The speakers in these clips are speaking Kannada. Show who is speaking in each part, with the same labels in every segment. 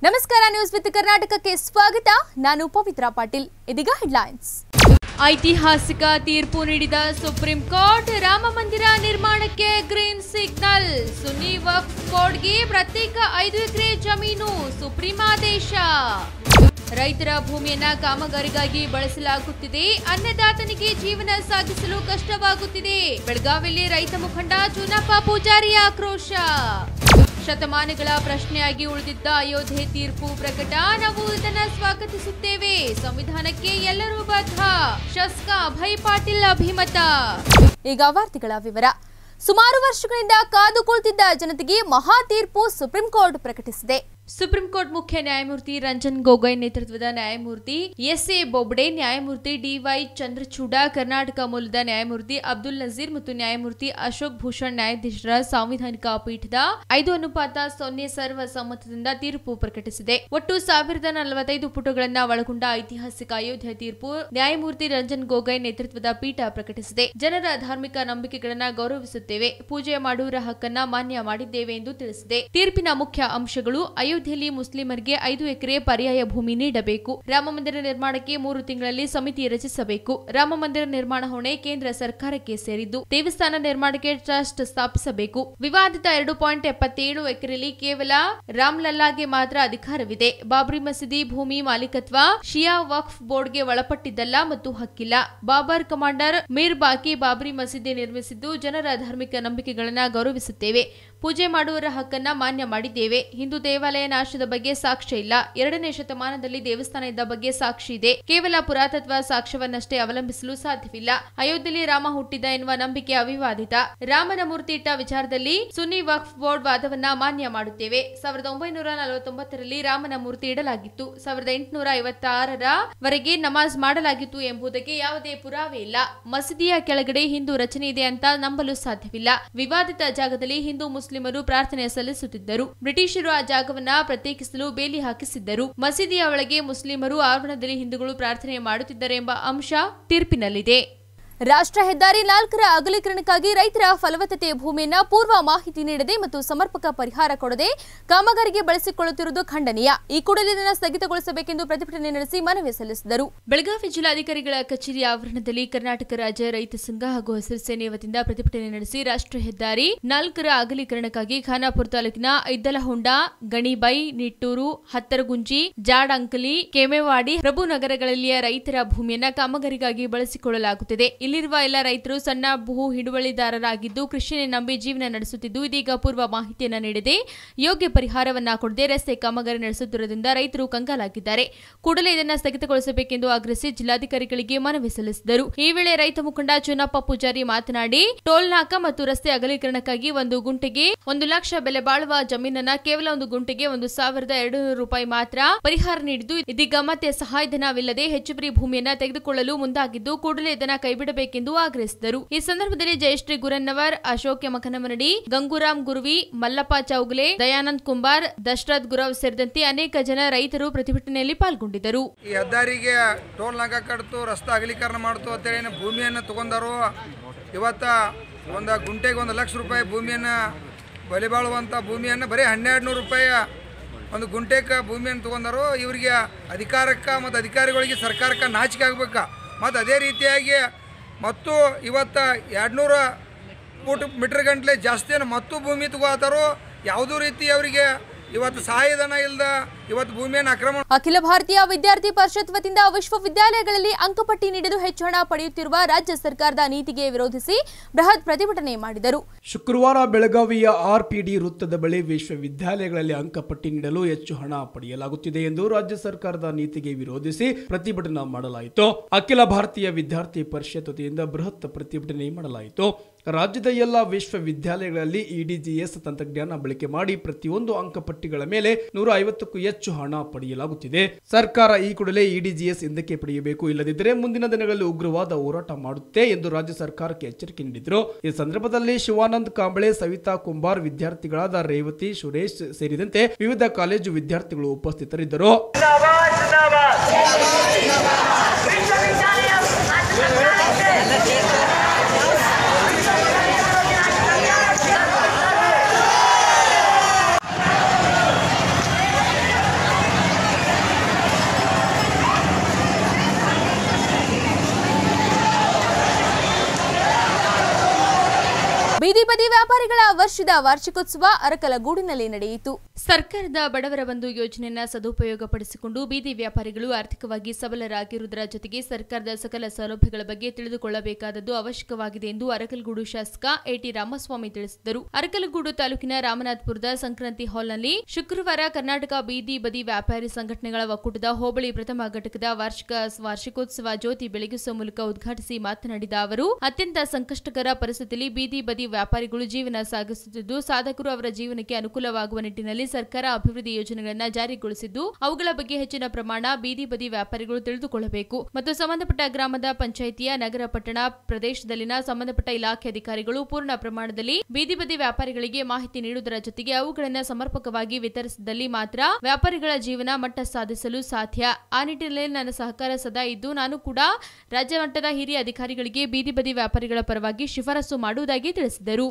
Speaker 1: ನಮಸ್ಕಾರ ನ್ಯೂಸ್ ವಿತ್ ಕರ್ನಾಟಕಕ್ಕೆ ಸ್ವಾಗತ ನಾನು ಪವಿತ್ರ ಪಾಟೀಲ್ ಇದೀಗ ಹೆಡ್ಲೈನ್ಸ್ ಐತಿಹಾಸಿಕ ತೀರ್ಪು ನೀಡಿದ ಸುಪ್ರೀಂ ಕೋರ್ಟ್ ರಾಮ ಮಂದಿರ ನಿರ್ಮಾಣಕ್ಕೆ ಗ್ರೀನ್ ಸಿಗ್ನಲ್ ಸುನ್ನಿ ವಕ್ಫ್ ಬೋರ್ಡ್ಗೆ ಪ್ರತ್ಯೇಕ ಐದು ಎಕರೆ ಜಮೀನು ಸುಪ್ರೀಂ ಆದೇಶ ರೈತರ ಭೂಮಿಯನ್ನ ಕಾಮಗಾರಿಗಾಗಿ ಬಳಸಲಾಗುತ್ತಿದೆ ಅನ್ನದಾತನಿಗೆ ಜೀವನ ಸಾಗಿಸಲು ಕಷ್ಟವಾಗುತ್ತಿದೆ ಬೆಳಗಾವಿಯಲ್ಲಿ ರೈತ ಮುಖಂಡ ಚುನಪ್ಪ ಪೂಜಾರಿ ಆಕ್ರೋಶ ಶತಮಾನಗಳ ಪ್ರಶ್ನೆಯಾಗಿ ಉಳಿದಿದ್ದ ಅಯೋಧ್ಯೆ ತೀರ್ಪು ಪ್ರಕಟ ನಾವು ಇದನ್ನ ಸ್ವಾಗತಿಸುತ್ತೇವೆ ಸಂವಿಧಾನಕ್ಕೆ ಎಲ್ಲರೂ ಬದ್ಧ ಶಸ್ಕ ಅಭಯ್ ಪಾಟೀಲ್ ಅಭಿಮತ ಈಗ ವಾರ್ತೆಗಳ ವಿವರ ಸುಮಾರು ವರ್ಷಗಳಿಂದ ಕಾದು ಕುಳಿತಿದ್ದ ಜನತೆಗೆ ಮಹಾ ತೀರ್ಪು ಸುಪ್ರೀಂ ಕೋರ್ಟ್ ಪ್ರಕಟಿಸಿದೆ ಸುಪ್ರೀಂ ಕೋರ್ಟ್ ಮುಖ್ಯ ನ್ಯಾಯಮೂರ್ತಿ ರಂಜನ್ ಗೊಗೊಯ್ ನೇತೃತ್ವದ ನ್ಯಾಯಮೂರ್ತಿ ಎಸ್ ಎ ಬೊಬ್ಡೆ ನ್ಯಾಯಮೂರ್ತಿ ಡಿವೈ ಚಂದ್ರಚೂಡ ಕರ್ನಾಟಕ ಮೂಲದ ನ್ಯಾಯಮೂರ್ತಿ ಅಬ್ದುಲ್ ನಜೀರ್ ಮತ್ತು ನ್ಯಾಯಮೂರ್ತಿ ಅಶೋಕ್ ಭೂಷಣ್ ನ್ಯಾಯಾಧೀಶರ ಸಾಂವಿಧಾನಿಕ ಪೀಠದ ಐದು ಅನುಪಾತ ಸೊನ್ನೆ ಸರ್ವ ಸಮ್ಮತದಿಂದ ತೀರ್ಪು ಪ್ರಕಟಿಸಿದೆ ಒಟ್ಟು ಸಾವಿರದ ನಲವತ್ತೈದು ಪುಟಗಳನ್ನ ಒಳಗೊಂಡ ಐತಿಹಾಸಿಕ ಅಯೋಧ್ಯೆ ತೀರ್ಪು ನ್ಯಾಯಮೂರ್ತಿ ರಂಜನ್ ಗೊಗೊಯ್ ನೇತೃತ್ವದ ಪೀಠ ಪ್ರಕಟಿಸಿದೆ ಜನರ ಧಾರ್ಮಿಕ ನಂಬಿಕೆಗಳನ್ನ ಗೌರವಿಸುತ್ತೇವೆ ಪೂಜೆ ಮಾಡುವರ ಹಕ್ಕನ್ನ ಮಾನ್ಯ ಮಾಡಿದ್ದೇವೆ ಎಂದು ತಿಳಿಸಿದೆ ತೀರ್ಪಿನ ಮುಖ್ಯ ಅಂಶಗಳು ಅಯೋಧ್ಯೆಯಲ್ಲಿ ಮುಸ್ಲಿಮರಿಗೆ ಐದು ಎಕರೆ ಪರ್ಯಾಯ ಭೂಮಿ ನೀಡಬೇಕು ರಾಮ ಮಂದಿರ ನಿರ್ಮಾಣಕ್ಕೆ ಮೂರು ತಿಂಗಳಲ್ಲಿ ಸಮಿತಿ ರಚಿಸಬೇಕು ರಾಮ ಮಂದಿರ ನಿರ್ಮಾಣ ಹೊಣೆ ಕೇಂದ್ರ ಸರ್ಕಾರಕ್ಕೆ ಸೇರಿದ್ದು ದೇವಸ್ಥಾನ ನಿರ್ಮಾಣಕ್ಕೆ ಟ್ರಸ್ಟ್ ಸ್ಥಾಪಿಸಬೇಕು ವಿವಾದಿತ ಎರಡು ಪಾಯಿಂಟ್ ಎಪ್ಪತ್ತೇಳು ಎಕರೆಯಲ್ಲಿ ಕೇವಲ ರಾಮ್ಲಲ್ಲಾಗೆ ಮಾತ್ರ ಅಧಿಕಾರವಿದೆ ಬಾಬ್ರಿ ಮಸೀದಿ ಭೂಮಿ ಮಾಲೀಕತ್ವ ಶಿಯಾ ವಕ್ಫ್ ಬೋರ್ಡ್ಗೆ ಒಳಪಟ್ಟಿದ್ದಲ್ಲ ಮತ್ತು ಹಕ್ಕಿಲ್ಲ ಬಾಬರ್ ಕಮಾಂಡರ್ ಮೀರ್ ಬಾಕಿ ಬಾಬ್ರಿ ಮಸೀದಿ ನಿರ್ಮಿಸಿದ್ದು ಜನರ ಧಾರ್ಮಿಕ ನಂಬಿಕೆಗಳನ್ನ ಗೌರವಿಸುತ್ತೇವೆ ಪೂಜೆ ಮಾಡುವವರ ಹಕ್ಕನ್ನ ಮಾನ್ಯ ಮಾಡಿದ್ದೇವೆ ಹಿಂದೂ ದೇವಾಲಯ ನಾಶದ ಬಗ್ಗೆ ಸಾಕ್ಷ್ಯ ಇಲ್ಲ ಎರಡನೇ ಶತಮಾನದಲ್ಲಿ ದೇವಸ್ಥಾನ ಇದ್ದ ಬಗ್ಗೆ ಸಾಕ್ಷಿ ಇದೆ ಕೇವಲ ಪುರಾತತ್ವ ಸಾಕ್ಷ್ಯವನ್ನಷ್ಟೇ ಅವಲಂಬಿಸಲು ಸಾಧ್ಯವಿಲ್ಲ ಅಯೋಧ್ಯೆಯಲ್ಲಿ ರಾಮ ಹುಟ್ಟಿದ ಎನ್ನುವ ನಂಬಿಕೆ ಅವಿವಾದಿತ ರಾಮನ ಮೂರ್ತಿ ಇಟ್ಟ ವಿಚಾರದಲ್ಲಿ ಸುನ್ನಿ ವಕ್ಫ್ ಬೋರ್ಡ್ ವಾದವನ್ನ ಮಾನ್ಯ ಮಾಡುತ್ತೇವೆ ಸಾವಿರದ ಒಂಬೈನೂರ ನಲವತ್ತೊಂಬತ್ತರಲ್ಲಿ ರಾಮನ ಮೂರ್ತಿ ಇಡಲಾಗಿತ್ತು ಸಾವಿರದ ಎಂಟುನೂರ ಐವತ್ತಾರರ ವರೆಗೆ ನಮಾಜ್ ಮಾಡಲಾಗಿತ್ತು ಎಂಬುದಕ್ಕೆ ಯಾವುದೇ ಪುರಾವೆ ಇಲ್ಲ ಮಸೀದಿಯ ಕೆಳಗಡೆ ಹಿಂದೂ ರಚನೆ ಇದೆ ಅಂತ ನಂಬಲು ಸಾಧ್ಯವಿಲ್ಲ ವಿವಾದಿತ ಜಾಗದಲ್ಲಿ ಹಿಂದೂ ಮುಸ್ಲಿಮರು ಪ್ರಾರ್ಥನೆ ಸಲ್ಲಿಸುತ್ತಿದ್ದರು ಬ್ರಿಟಿಷರು ಆ ಜಾಗವನ್ನ ಪ್ರತ್ಯೇಕಿಸಲು ಬೇಲಿ ಹಾಕಿಸಿದ್ದರು ಮಸೀದಿಯ ಒಳಗೆ ಮುಸ್ಲಿಮರು ಆವರಣದಲ್ಲಿ ಹಿಂದೂಗಳು ಪ್ರಾರ್ಥನೆ ಮಾಡುತ್ತಿದ್ದಾರೆ ಎಂಬ ಅಂಶ ತೀರ್ಪಿನಲ್ಲಿದೆ ರಾಷ್ಟ್ರ ಹೆದ್ದಾರಿ ನಾಲ್ಕರ ಅಗಲೀಕರಣಕ್ಕಾಗಿ ರೈತರ ಫಲವತ್ತತೆಯ ಭೂಮಿಯನ್ನ ಪೂರ್ವ ಮಾಹಿತಿ ನೀಡದೆ ಮತ್ತು ಸಮರ್ಪಕ ಪರಿಹಾರ ಕೊಡದೆ ಕಾಮಗಾರಿಗೆ ಬಳಸಿಕೊಳ್ಳುತ್ತಿರುವುದು ಖಂಡನೀಯ ಈ ಕೂಡಲೇ ಇದನ್ನು ಸ್ಥಗಿತಗೊಳಿಸಬೇಕೆಂದು ಪ್ರತಿಭಟನೆ ನಡೆಸಿ ಮನವಿ ಸಲ್ಲಿಸಿದರು ಬೆಳಗಾವಿ ಜಿಲ್ಲಾಧಿಕಾರಿಗಳ ಕಚೇರಿ ಆವರಣದಲ್ಲಿ ಕರ್ನಾಟಕ ರಾಜ್ಯ ರೈತ ಸಂಘ ಹಾಗೂ ಹಸಿರು ಸೇನೆ ವತಿಯಿಂದ ಪ್ರತಿಭಟನೆ ನಡೆಸಿ ರಾಷ್ಟ್ರ ಹೆದ್ದಾರಿ ನಾಲ್ಕರ ಅಗಲೀಕರಣಕ್ಕಾಗಿ ಖಾನಾಪುರ ತಾಲೂಕಿನ ಇದ್ದಲಹೊಂಡ ಗಣಿಬೈ ನಿಟ್ಟೂರು ಹತ್ತರಗುಂಜಿ ಜಾಡಂಕಲಿ ಕೆಮೆವಾಡಿ ಪ್ರಭು ನಗರಗಳಲ್ಲಿಯ ರೈತರ ಭೂಮಿಯನ್ನ ಕಾಮಗಾರಿಗಾಗಿ ಬಳಸಿಕೊಳ್ಳಲಾಗುತ್ತಿದೆ ಇಲ್ಲಿರುವ ಎಲ್ಲ ರೈತರು ಸಣ್ಣ ಭೂ ಹಿಡುವಳಿದಾರರಾಗಿದ್ದು ಕೃಷಿನೇ ನಂಬಿ ಜೀವನ ನಡೆಸುತ್ತಿದ್ದು ಇದೀಗ ಪೂರ್ವ ಮಾಹಿತಿಯನ್ನ ನೀಡದೆ ಯೋಗ್ಯ ಪರಿಹಾರವನ್ನ ಕೊಡದೆ ರಸ್ತೆ ಕಾಮಗಾರಿ ನಡೆಸುತ್ತಿರುವುದರಿಂದ ರೈತರು ಕಂಗಾಲಾಗಿದ್ದಾರೆ ಕೂಡಲೇ ಇದನ್ನ ಸ್ಥಗಿತಗೊಳಿಸಬೇಕೆಂದು ಆಗ್ರಹಿಸಿ ಜಿಲ್ಲಾಧಿಕಾರಿಗಳಿಗೆ ಮನವಿ ಸಲ್ಲಿಸಿದರು ಈ ವೇಳೆ ರೈತ ಮುಖಂಡ ಚುನಪ್ಪ ಪೂಜಾರಿ ಮಾತನಾಡಿ ಟೋಲ್ ನಾಕ ಮತ್ತು ರಸ್ತೆ ಅಗಲೀಕರಣಕ್ಕಾಗಿ ಒಂದು ಗುಂಟೆಗೆ ಒಂದು ಲಕ್ಷ ಬೆಲೆ ಬಾಳುವ ಜಮೀನನ್ನ ಕೇವಲ ಒಂದು ಗುಂಟೆಗೆ ಒಂದು ಸಾವಿರದ ಎರಡು ನೂರು ರೂಪಾಯಿ ಮಾತ್ರ ಪರಿಹಾರ ನೀಡಿದ್ದು ಇದೀಗ ಮತ್ತೆ ಸಹಾಯಧನವಿಲ್ಲದೆ ಹೆಚ್ಚುವರಿ ಭೂಮಿಯನ್ನ ತೆಗೆದುಕೊಳ್ಳಲು ಮುಂದಾಗಿದ್ದು ಕೂಡಲೇ ಇದನ್ನ ಕೈಬಿಡಬೇಕೆಂದು ಆಗ್ರಹಿಸಿದರು ಈ ಸಂದರ್ಭದಲ್ಲಿ ಜಯಶ್ರೀ ಗುರನ್ನವರ್ ಅಶೋಕ್ ಯಮಕನಮನಡಿ ಗಂಗೂರಾಮ್ ಗುರುವಿ ಮಲ್ಲಪ್ಪ ಚೌಗಲೆ ದಯಾನಂದ್ ಕುಂಬಾರ್ ದಶರಥ್ ಗುರವ್ ಸೇರಿದಂತೆ ಅನೇಕ ಜನ ರೈತರು ಪ್ರತಿಭಟನೆಯಲ್ಲಿ ಪಾಲ್ಗೊಂಡಿದ್ದರು
Speaker 2: ಈ ಹೆದ್ದಾರಿಗೆ ಟೋಲ್ ನಾಕ ಕಡ್ತು ರಸ್ತೆ ಅಗಲೀಕರಣ ಮಾಡ್ತು ಅಂತೇಳಿ ಏನು ಭೂಮಿಯನ್ನು ತೊಗೊಂಡರು ಇವತ್ತು ಒಂದು ಗುಂಟೆಗೆ ಒಂದು ಲಕ್ಷ ರೂಪಾಯಿ ಭೂಮಿಯನ್ನು ಬಲಿ ಬಾಳುವಂಥ ಭೂಮಿಯನ್ನು ಬರೀ ಹನ್ನೆರಡು ನೂರು ರೂಪಾಯಿ ಒಂದು ಗುಂಟೆಗೆ ಭೂಮಿಯನ್ನು ತೊಗೊಂಡರು ಇವರಿಗೆ ಅಧಿಕಾರಕ್ಕೆ ಮತ್ತು ಅಧಿಕಾರಿಗಳಿಗೆ ಸರ್ಕಾರಕ್ಕೆ ನಾಚಿಕೆ ಆಗ್ಬೇಕು ಮತ್ತು ಅದೇ ರೀತಿಯಾಗಿ ಮತ್ತು ಇವತ್ತು ಎರಡುನೂರ ಫೂಟ್ ಮೀಟ್ರ್ ಗಂಟ್ಲೆ ಜಾಸ್ತಿಯನ್ನು ಮತ್ತು ಭೂಮಿ ತಗೋತಾರೋ ಯಾವುದೂ ರೀತಿ ಅವರಿಗೆ ಇವತ್ತು ಸಹಾಯಧನ ಇಲ್ಲದ ಇವತ್ತು ಭೂಮಿಯನ್ನು ಆಕ್ರಮಣ
Speaker 1: ಅಖಿಲ ಭಾರತೀಯ ವಿದ್ಯಾರ್ಥಿ ಪರಿಷತ್ ವತಿಯಿಂದ ವಿಶ್ವವಿದ್ಯಾಲಯಗಳಲ್ಲಿ ಅಂಕಪಟ್ಟಿ ನೀಡಲು ಹೆಚ್ಚು ಹಣ ಪಡೆಯುತ್ತಿರುವ ರಾಜ್ಯ ಸರ್ಕಾರದ ನೀತಿಗೆ ವಿರೋಧಿಸಿ ಬೃಹತ್ ಪ್ರತಿಭಟನೆ ಮಾಡಿದರು
Speaker 3: ಶುಕ್ರವಾರ ಬೆಳಗಾವಿಯ ಆರ್ಪಿಡಿ ವೃತ್ತದ ಬಳಿ ವಿಶ್ವವಿದ್ಯಾಲಯಗಳಲ್ಲಿ ಅಂಕಪಟ್ಟಿ ನೀಡಲು ಹೆಚ್ಚು ಹಣ ಪಡೆಯಲಾಗುತ್ತಿದೆ ಎಂದು ರಾಜ್ಯ ಸರ್ಕಾರದ ನೀತಿಗೆ ವಿರೋಧಿಸಿ ಪ್ರತಿಭಟನೆ ಮಾಡಲಾಯಿತು ಅಖಿಲ ಭಾರತೀಯ ವಿದ್ಯಾರ್ಥಿ ಪರಿಷತ್ ವತಿಯಿಂದ ಬೃಹತ್ ಪ್ರತಿಭಟನೆ ಮಾಡಲಾಯಿತು ರಾಜ್ಯದ ಎಲ್ಲ ವಿಶ್ವವಿದ್ಯಾಲಯಗಳಲ್ಲಿ ಇಡಿಜಿಎಸ್ ತಂತ್ರಜ್ಞಾನ ಬಳಕೆ ಮಾಡಿ ಪ್ರತಿಯೊಂದು ಅಂಕಪಟ್ಟಿಗಳ ಮೇಲೆ ನೂರ ಐವತ್ತಕ್ಕೂ ಹೆಚ್ಚು ಹಣ ಪಡೆಯಲಾಗುತ್ತಿದೆ ಸರ್ಕಾರ ಈ ಕೂಡಲೇ ಇಡಿಜಿಎಸ್ ಹಿಂದಕ್ಕೆ ಪಡೆಯಬೇಕು ಇಲ್ಲದಿದ್ದರೆ ಮುಂದಿನ ದಿನಗಳಲ್ಲಿ ಉಗ್ರವಾದ ಹೋರಾಟ ಮಾಡುತ್ತೆ ಎಂದು ರಾಜ್ಯ ಸರ್ಕಾರಕ್ಕೆ ಎಚ್ಚರಿಕೆ ನೀಡಿದರು ಈ ಸಂದರ್ಭದಲ್ಲಿ ಶಿವಾನಂದ್ ಕಾಂಬಳೆ ಸವಿತಾ ಕುಂಬಾರ್ ವಿದ್ಯಾರ್ಥಿಗಳಾದ ರೇವತಿ ಸುರೇಶ್ ಸೇರಿದಂತೆ ವಿವಿಧ ಕಾಲೇಜು ವಿದ್ಯಾರ್ಥಿಗಳು ಉಪಸ್ಥಿತರಿದ್ದರು
Speaker 4: ಜಿಂದಾಬಾದ್
Speaker 1: ವ್ಯಾಪಾರಿಗಳ ವರ್ಷದ ವಾರ್ಷಿಕೋತ್ಸವ ಅರಕಲಗೂಡಿನಲ್ಲಿ ನಡೆಯಿತು ಸರ್ಕಾರದ ಬಡವರ ಬಂಧು ಯೋಜನೆಯನ್ನ ಸದುಪಯೋಗಪಡಿಸಿಕೊಂಡು ಬೀದಿ ವ್ಯಾಪಾರಿಗಳು ಆರ್ಥಿಕವಾಗಿ ಸಬಲರಾಗಿರುವುದರ ಜೊತೆಗೆ ಸರ್ಕಾರದ ಸಕಲ ಸೌಲಭ್ಯಗಳ ಬಗ್ಗೆ ತಿಳಿದುಕೊಳ್ಳಬೇಕಾದದ್ದು ಅವಶ್ಯಕವಾಗಿದೆ ಎಂದು ಅರಕಲಗೂಡು ಶಾಸಕ ಎಟಿ ರಾಮಸ್ವಾಮಿ ತಿಳಿಸಿದರು ಅರಕಲಗೂಡು ತಾಲೂಕಿನ ರಾಮನಾಥ್ಪುರದ ಸಂಕ್ರಾಂತಿ ಹಾಲ್ನಲ್ಲಿ ಶುಕ್ರವಾರ ಕರ್ನಾಟಕ ಬೀದಿ ಬದಿ ವ್ಯಾಪಾರಿ ಸಂಘಟನೆಗಳ ಒಕ್ಕೂಟದ ಹೋಬಳಿ ಪ್ರಥಮ ಘಟಕದ ವಾರ್ಷಿಕ ವಾರ್ಷಿಕೋತ್ಸವ ಜ್ಯೋತಿ ಬೆಳಗಿಸುವ ಮೂಲಕ ಉದ್ಘಾಟಿಸಿ ಮಾತನಾಡಿದ ಅವರು ಅತ್ಯಂತ ಸಂಕಷ್ಟಕರ ಪರಿಸ್ಥಿತಿಯಲ್ಲಿ ಬೀದಿ ಬದಿ ವ್ಯಾಪಾರಿಗಳು ಜೀವನ ಸಾಗಿಸುತ್ತಿದ್ದು ಸಾಧಕರು ಅವರ ಜೀವನಕ್ಕೆ ಅನುಕೂಲವಾಗುವ ನಿಟ್ಟಿನಲ್ಲಿ ಸರ್ಕಾರ ಅಭಿವೃದ್ಧಿ ಯೋಜನೆಗಳನ್ನು ಜಾರಿಗೊಳಿಸಿದ್ದು ಅವುಗಳ ಬಗ್ಗೆ ಹೆಚ್ಚಿನ ಪ್ರಮಾಣ ಬೀದಿ ಬದಿ ವ್ಯಾಪಾರಿಗಳು ತಿಳಿದುಕೊಳ್ಳಬೇಕು ಮತ್ತು ಸಂಬಂಧಪಟ್ಟ ಗ್ರಾಮದ ಪಂಚಾಯಿತಿಯ ನಗರ ಪಟ್ಟಣ ಪ್ರದೇಶದಲ್ಲಿನ ಸಂಬಂಧಪಟ್ಟ ಇಲಾಖೆ ಅಧಿಕಾರಿಗಳು ಪೂರ್ಣ ಪ್ರಮಾಣದಲ್ಲಿ ಬೀದಿ ಬದಿ ವ್ಯಾಪಾರಿಗಳಿಗೆ ಮಾಹಿತಿ ನೀಡುವುದರ ಜೊತೆಗೆ ಅವುಗಳನ್ನು ಸಮರ್ಪಕವಾಗಿ ವಿತರಿಸಿದಲ್ಲಿ ಮಾತ್ರ ವ್ಯಾಪಾರಿಗಳ ಜೀವನ ಮಟ್ಟ ಸಾಧಿಸಲು ಸಾಧ್ಯ ಆ ನಿಟ್ಟಿನಲ್ಲಿ ನನ್ನ ಸಹಕಾರ ಸದಾ ಇದ್ದು ನಾನು ಕೂಡ ರಾಜ್ಯ ಮಟ್ಟದ ಹಿರಿಯ ಅಧಿಕಾರಿಗಳಿಗೆ ಬೀದಿ ಬದಿ ವ್ಯಾಪಾರಿಗಳ ಪರವಾಗಿ ಶಿಫಾರಸು ಮಾಡುವುದಾಗಿ ತಿಳಿಸಿದರು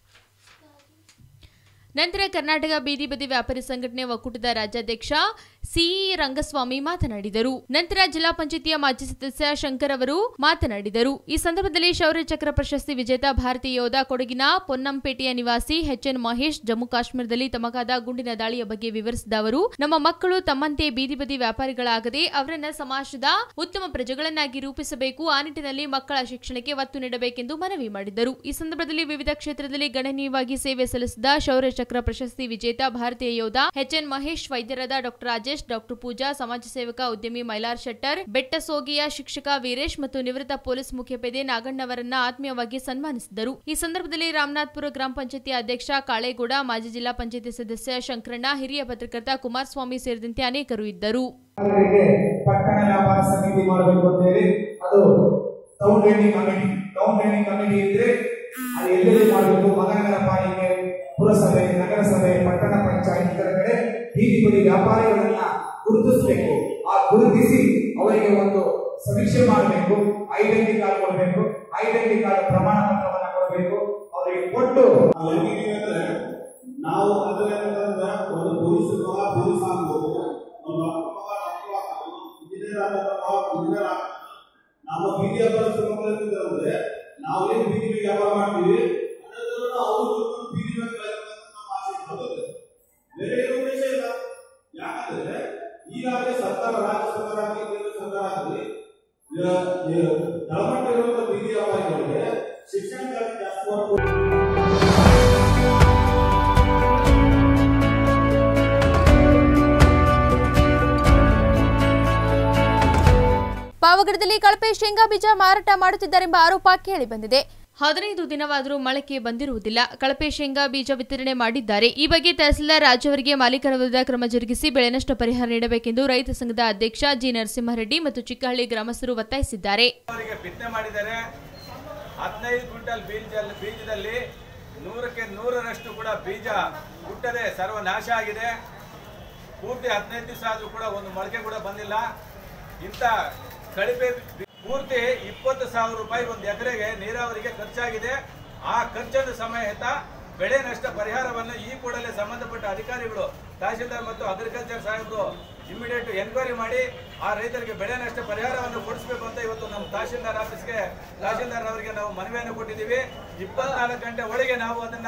Speaker 1: ನಂತರ ಕರ್ನಾಟಕ ಬೀದಿ ಬದಿ ವ್ಯಾಪಾರಿ ಸಂಘಟನೆ ಒಕ್ಕೂಟದ ರಾಜ್ಯಾಧ್ಯಕ್ಷ ಸಿಇ ರಂಗಸ್ವಾಮಿ ಮಾತನಾಡಿದರು ನಂತರ ಜಿಲ್ಲಾ ಪಂಚಾಯತಿಯ ಮಾಜಿ ಸದಸ್ಯ ಶಂಕರ್ ಅವರು ಮಾತನಾಡಿದರು ಈ ಸಂದರ್ಭದಲ್ಲಿ ಶೌರ್ಯ ಚಕ್ರ ಪ್ರಶಸ್ತಿ ವಿಜೇತ ಭಾರತೀಯ ಯೋಧ ಕೊಡಗಿನ ಪೊನ್ನಂಪೇಟೆಯ ನಿವಾಸಿ ಎಚ್ಎನ್ ಮಹೇಶ್ ಜಮ್ಮು ಕಾಶ್ಮೀರದಲ್ಲಿ ತಮಗಾದ ಗುಂಡಿನ ದಾಳಿಯ ಬಗ್ಗೆ ವಿವರಿಸಿದ ಅವರು ನಮ್ಮ ಮಕ್ಕಳು ತಮ್ಮಂತೆ ಬೀದಿ ಬದಿ ವ್ಯಾಪಾರಿಗಳಾಗದೆ ಅವರನ್ನ ಸಮಾಜದ ಉತ್ತಮ ಪ್ರಜೆಗಳನ್ನಾಗಿ ರೂಪಿಸಬೇಕು ಆ ನಿಟ್ಟಿನಲ್ಲಿ ಮಕ್ಕಳ ಶಿಕ್ಷಣಕ್ಕೆ ಒತ್ತು ನೀಡಬೇಕೆಂದು ಮನವಿ ಮಾಡಿದರು ಈ ಸಂದರ್ಭದಲ್ಲಿ ವಿವಿಧ ಕ್ಷೇತ್ರದಲ್ಲಿ ಗಣನೀಯವಾಗಿ ಸೇವೆ ಸಲ್ಲಿಸಿದ ಶೌರ್ಯ ಚಕ್ರ ಪ್ರಶಸ್ತಿ ವಿಜೇತ ಭಾರತೀಯ ಯೋಧ ಎಚ್ಎನ್ ಮಹೇಶ್ ವೈದ್ಯರಾದ ಡಾಕ್ಟರ್ ರಾಜೇಶ್ ಡಾಕ್ಟರ್ ಪೂಜಾ ಸಮಾಜ ಸೇವಕ ಉದ್ಯಮಿ ಮೈಲಾರ್ ಶೆಟ್ಟರ್ ಬೆಟ್ಟಸೋಗಿಯ ಶಿಕ್ಷಕ ವೀರೇಶ್ ಮತ್ತು ನಿವೃತ್ತ ಪೊಲೀಸ್ ಮುಖ್ಯಪೇದೆ ನಾಗಣ್ಣವರನ್ನ ಆತ್ಮೀಯವಾಗಿ ಸನ್ಮಾನಿಸಿದರು ಈ ಸಂದರ್ಭದಲ್ಲಿ ರಾಮನಾಥ್ಪುರ ಗ್ರಾಮ ಪಂಚಾಯತಿ ಅಧ್ಯಕ್ಷ ಕಾಳೇಗೌಡ ಮಾಜಿ ಜಿಲ್ಲಾ ಪಂಚಾಯತಿ ಸದಸ್ಯ ಶಂಕರಣ್ಣ ಹಿರಿಯ ಪತ್ರಕರ್ತ ಕುಮಾರಸ್ವಾಮಿ ಸೇರಿದಂತೆ ಅನೇಕರು ಇದ್ದರು
Speaker 4: ಅವರಿಗೆ ಪಟ್ಟಣ ವ್ಯಾಪಾರ ಸಮಿತಿ ಮಾಡಬೇಕು ಅಂತ ಹೇಳಿ ಅದು town training committee town training committee ಇದ್ರೆ ಅದು ಎಲ್ಲೆಲ್ಲಿ ಮಾಡಬೇಕು ಮಹಾನಗರ ಪಾಲಿಕೆ ಪುರಸಭೆ ನಗರಸಭೆ ಪಟ್ಟಣ ಪಂಚಾಯತ್ ಇತರ ಕಡೆ ಬೀದಿ ಬದಿ ವ್ಯಾಪಾರಿಗಳನ್ನ ಗುರುತಿಸಬೇಕು ಆ ಗುರುತಿಸಿ ಅವರಿಗೆ ಒಂದು ಸಮೀಕ್ಷೆ ಮಾಡಬೇಕು ಐಡೆಂಟಿ ಕಾರ್ಡ್ ಕೊಡಬೇಕು ಐಡೆಂಟಿ ಕಾರ್ಡ್ ಪ್ರಮಾಣ ಪತ್ರವನ್ನ ಕೊಡಬೇಕು ಅವರಿಗೆ ಕೊಟ್ಟು
Speaker 5: ಅಂದ್ರೆ ನಾವು ಅದರಿಂದ ಒಂದು ಪೊಲೀಸ್ ಮಗ ಪೊಲೀಸ್ ಆಗ್ಬೋದು ಒಂದು ಇಂಜಿನಿಯರ್ ಆಗಬೇಕು ಇಂಜಿನಿಯರ್ ಆಗ್ಬೇಕು ನಮ್ಮ ಬೀದಿ ವ್ಯಾಪಾರಸ್ಥರ ಮಕ್ಕಳಿಂದ ಅಂದ್ರೆ ನಾವೇನು ಬೀದಿ ಬೀದಿ ವ್ಯಾಪಾರ ಮಾಡ್ತೀವಿ ಅದನ್ನ ಅವರು ಬೀದಿ ವ್ಯಾಪಾರ ಕಲಿಬೇಕು ಅಂತ ನಮ್ಮ ಆಸೆ ಇರ್ತದೆ ಬೇರೆ ಏನು ಉದ್ದೇಶ ಇಲ್ಲ ಯಾಕಂದ್ರೆ ಈಗಾಗಲೇ ಸರ್ಕಾರ ರಾಜ್ಯ ಸರ್ಕಾರ ಆಗಲಿ ಕೇಂದ್ರ ಸರ್ಕಾರ ಆಗಲಿ ತಳಮಟ್ಟ ಇರುವಂತಹ ಬೀದಿ ವ್ಯಾಪಾರಿಗಳಿಗೆ ಶಿಕ್ಷಣ ಜಾಸ್ತಿ ಮಾಡ್ಕೊಂಡು
Speaker 1: ಪಾವಗಡದಲ್ಲಿ ಕಳಪೆ ಶೇಂಗಾ ಬೀಜ ಮಾರಾಟ ಮಾಡುತ್ತಿದ್ದಾರೆಂಬ ಆರೋಪ ಕೇಳಿಬಂದಿದೆ ಹದಿನೈದು ದಿನವಾದರೂ ಮೊಳಕೆ ಬಂದಿರುವುದಿಲ್ಲ ಕಳಪೆ ಶೇಂಗಾ ಬೀಜ ವಿತರಣೆ ಮಾಡಿದ್ದಾರೆ ಈ ಬಗ್ಗೆ ತಹಸೀಲ್ದಾರ್ ರಾಜು ಅವರಿಗೆ ಮಾಲೀಕರ ವಿರುದ್ಧ ಕ್ರಮ ಜರುಗಿಸಿ ಬೆಳೆ ನಷ್ಟ ಪರಿಹಾರ ನೀಡಬೇಕೆಂದು ರೈತ ಸಂಘದ ಅಧ್ಯಕ್ಷ ಜಿ ನರಸಿಂಹರೆಡ್ಡಿ ಮತ್ತು ಚಿಕ್ಕಹಳ್ಳಿ ಗ್ರಾಮಸ್ಥರು ಒತ್ತಾಯಿಸಿದ್ದಾರೆ
Speaker 6: ಅವರಿಗೆ ಬಿತ್ತನೆ ಮಾಡಿದರೆ ಹದಿನೈದು ಕ್ವಿಂಟಲ್ ಬೀಜ ಬೀಜದಲ್ಲಿ ನೂರಕ್ಕೆ ನೂರರಷ್ಟು ಕೂಡ ಬೀಜ ಹುಟ್ಟದೆ ಸರ್ವನಾಶ ಆಗಿದೆ ಪೂರ್ತಿ ಹದಿನೈದು ದಿವಸ ಆದರೂ ಕೂಡ ಒಂದು ಮೊಳಕೆ ಕೂಡ ಬಂದಿಲ್ಲ ಇಂಥ ಕಡಿಮೆ ಬಿ- ಪೂರ್ತಿ ಇಪ್ಪತ್ತು ಸಾವಿರ ರೂಪಾಯಿ ಒಂದು ಎಕರೆಗೆ ನೀರಾವರಿಗೆ ಖರ್ಚಾಗಿದೆ ಆ ಖರ್ಚನ್ನು ಸಮೇತ ಬೆಳೆ ನಷ್ಟ ಪರಿಹಾರವನ್ನು ಈ ಕೂಡಲೇ ಸಂಬಂಧಪಟ್ಟ ಅಧಿಕಾರಿಗಳು ತಹಶೀಲ್ದಾರ್ ಮತ್ತು ಅಗ್ರಿಕಲ್ಚರ್ ಸಾಹೇಬರು ಇಮಿಡಿಯೇಟ್ ಎನ್ಕ್ವೈರಿ ಮಾಡಿ ಆ ರೈತರಿಗೆ ಬೆಳೆ ನಷ್ಟ ಪರಿಹಾರವನ್ನು ಕೊಡಿಸಬೇಕು ಅಂತ ಇವತ್ತು ನಮ್ಮ ತಹಶೀಲ್ದಾರ್ ಆಫೀಸ್ಗೆ ತಹಶೀಲ್ದಾರ್ ಅವರಿಗೆ ನಾವು ಮನವಿಯನ್ನು ಕೊಟ್ಟಿದ್ದೀವಿ ಇಪ್ಪತ್ನಾಲ್ಕು ಗಂಟೆ ಒಳಗೆ ನಾವು ಅದನ್ನ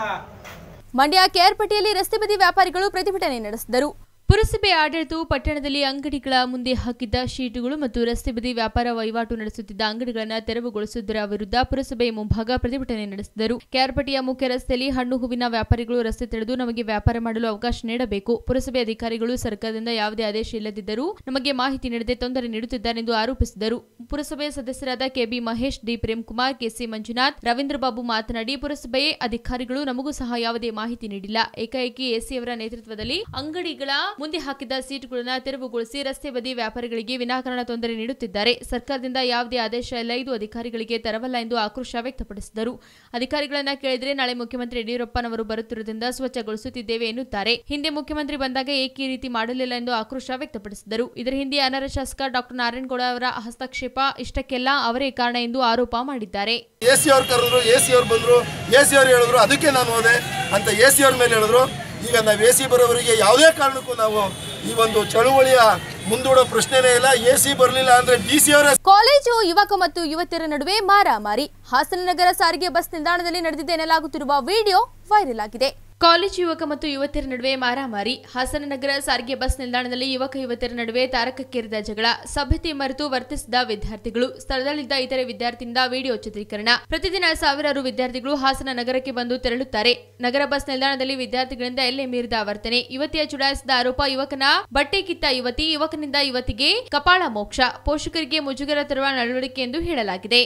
Speaker 1: ಮಂಡ್ಯ ಕೆಆರ್ಪೇಟೆಯಲ್ಲಿ ರಸ್ತೆ ಬದಿ ವ್ಯಾಪಾರಿಗಳು ಪ್ರತಿಭಟನೆ ನಡೆಸಿದರು ಪುರಸಭೆ ಆಡಳಿತವು ಪಟ್ಟಣದಲ್ಲಿ ಅಂಗಡಿಗಳ ಮುಂದೆ ಹಾಕಿದ್ದ ಶೀಟುಗಳು ಮತ್ತು ರಸ್ತೆ ಬದಿ ವ್ಯಾಪಾರ ವಹಿವಾಟು ನಡೆಸುತ್ತಿದ್ದ ಅಂಗಡಿಗಳನ್ನು ತೆರವುಗೊಳಿಸುವುದರ ವಿರುದ್ಧ ಪುರಸಭೆ ಮುಂಭಾಗ ಪ್ರತಿಭಟನೆ ನಡೆಸಿದರು ಕೆಆರ್ಪೇಟೆಯ ಮುಖ್ಯ ರಸ್ತೆಯಲ್ಲಿ ಹಣ್ಣು ಹೂವಿನ ವ್ಯಾಪಾರಿಗಳು ರಸ್ತೆ ತಡೆದು ನಮಗೆ ವ್ಯಾಪಾರ ಮಾಡಲು ಅವಕಾಶ ನೀಡಬೇಕು ಪುರಸಭೆ ಅಧಿಕಾರಿಗಳು ಸರ್ಕಾರದಿಂದ ಯಾವುದೇ ಆದೇಶ ಇಲ್ಲದಿದ್ದರೂ ನಮಗೆ ಮಾಹಿತಿ ನೀಡದೆ ತೊಂದರೆ ನೀಡುತ್ತಿದ್ದಾರೆಂದು ಆರೋಪಿಸಿದರು ಪುರಸಭೆ ಸದಸ್ಯರಾದ K B Mahesh D Premkumar K C Manjunath Ravindra Babu ಮಾತನಾಡಿ ಪುರಸಭೆ ಅಧಿಕಾರಿಗಳು ನಮಗೂ ಸಹ ಯಾವುದೇ ಮಾಹಿತಿ ನೀಡಿಲ್ಲ ಏಕಾಏಕಿ ಎಸಿಯವರ ನೇತೃತ್ವದಲ್ಲಿ ಅಂಗಡಿಗಳ ಮುಂದೆ ಹಾಕಿದ್ದ ಸೀಟುಗಳನ್ನು ತೆರವುಗೊಳಿಸಿ ರಸ್ತೆ ಬದಿ ವ್ಯಾಪಾರಿಗಳಿಗೆ ವಿನಾಕಾರಣ ತೊಂದರೆ ನೀಡುತ್ತಿದ್ದಾರೆ ಸರ್ಕಾರದಿಂದ ಯಾವುದೇ ಆದೇಶ ಇಲ್ಲ ಇದು ಅಧಿಕಾರಿಗಳಿಗೆ ತರವಲ್ಲ ಎಂದು ಆಕ್ರೋಶ ವ್ಯಕ್ತಪಡಿಸಿದರು ಅಧಿಕಾರಿಗಳನ್ನ ಕೇಳಿದರೆ ನಾಳೆ ಮುಖ್ಯಮಂತ್ರಿ ಯಡಿಯೂರಪ್ಪನವರು ಬರುತ್ತಿರುವುದರಿಂದ ಸ್ವಚ್ಛಗೊಳಿಸುತ್ತಿದ್ದೇವೆ ಎನ್ನುತ್ತಾರೆ ಹಿಂದೆ ಮುಖ್ಯಮಂತ್ರಿ ಬಂದಾಗ ಏಕೆ ಈ ರೀತಿ ಮಾಡಲಿಲ್ಲ ಎಂದು ಆಕ್ರೋಶ ವ್ಯಕ್ತಪಡಿಸಿದರು ಇದರ ಹಿಂದೆ ಅನರ್ಹ ಶಾಸಕ ಡಾಕ್ಟರ್ ನಾರಾಯಣಗೌಡ ಅವರ ಹಸ್ತಕ್ಷೇಪ ಇಷ್ಟಕ್ಕೆಲ್ಲ ಅವರೇ ಕಾರಣ ಎಂದು ಆರೋಪ ಮಾಡಿದ್ದಾರೆ
Speaker 7: ಎ ಸಿ ಅವ್ರು ಕರೆದ್ರು ಎ ಸಿ ಅವ್ರು ಬಂದರು ಎ ಸಿ ಅವ್ರು ಹೇಳಿದ್ರು ಅದಕ್ಕೆ ನಾನು ಹೋದೆ ಅಂತ ಎ ಸಿ ಅವ್ರ ಮೇಲೆ ಹೇಳಿದ್ರು ಈಗ ನಾವು ಎ ಸಿ ಬರೋವರಿಗೆ ಯಾವುದೇ ಕಾರಣಕ್ಕೂ ನಾವು ಈ ಒಂದು ಚಳುವಳಿಯ ಮುಂದೂಡೋ ಪ್ರಶ್ನೆನೇ ಇಲ್ಲ ಎ ಸಿ ಬರಲಿಲ್ಲ ಅಂದರೆ ಡಿ ಸಿ ಅವರೇ
Speaker 1: ಕಾಲೇಜು ಯುವಕ ಮತ್ತು ಯುವತಿಯರ ನಡುವೆ ಮಾರಾಮಾರಿ ಹಾಸನ ನಗರ ಸಾರಿಗೆ ಬಸ್ ನಿಲ್ದಾಣದಲ್ಲಿ ನಡೆದಿದೆ ಎನ್ನಲಾಗುತ್ತಿರುವ ವಿಡಿಯೋ ವೈರಲ್ ಆಗಿದೆ ಕಾಲೇಜು ಯುವಕ ಮತ್ತು ಯುವತಿಯರ ನಡುವೆ ಮಾರಾಮಾರಿ ಹಾಸನ ನಗರ ಸಾರಿಗೆ ಬಸ್ ನಿಲ್ದಾಣದಲ್ಲಿ ಯುವಕ ಯುವತಿಯರ ನಡುವೆ ತಾರಕಕ್ಕೇರಿದ ಜಗಳ ಸಭ್ಯತೆ ಮರೆತು ವರ್ತಿಸಿದ ವಿದ್ಯಾರ್ಥಿಗಳು ಸ್ಥಳದಲ್ಲಿದ್ದ ಇತರೆ ವಿದ್ಯಾರ್ಥಿಯಿಂದ ವಿಡಿಯೋ ಚಿತ್ರೀಕರಣ ಪ್ರತಿದಿನ ಸಾವಿರಾರು ವಿದ್ಯಾರ್ಥಿಗಳು ಹಾಸನ ನಗರಕ್ಕೆ ಬಂದು ತೆರಳುತ್ತಾರೆ ನಗರ ಬಸ್ ನಿಲ್ದಾಣದಲ್ಲಿ ವಿದ್ಯಾರ್ಥಿಗಳಿಂದ ಎಲ್ಲೆ ಮೀರಿದ ವರ್ತನೆ ಯುವತಿಯ ಚುಡಾಯಿಸಿದ ಆರೋಪ ಯುವಕನ ಬಟ್ಟೆ ಕಿತ್ತ ಯುವತಿ ಯುವಕನಿಂದ ಯುವತಿಗೆ ಕಪಾಳ ಮೋಕ್ಷ ಪೋಷಕರಿಗೆ ಮುಜುಗರ ತರುವ ನಡವಳಿಕೆ ಎಂದು ಹೇಳಲಾಗಿದೆ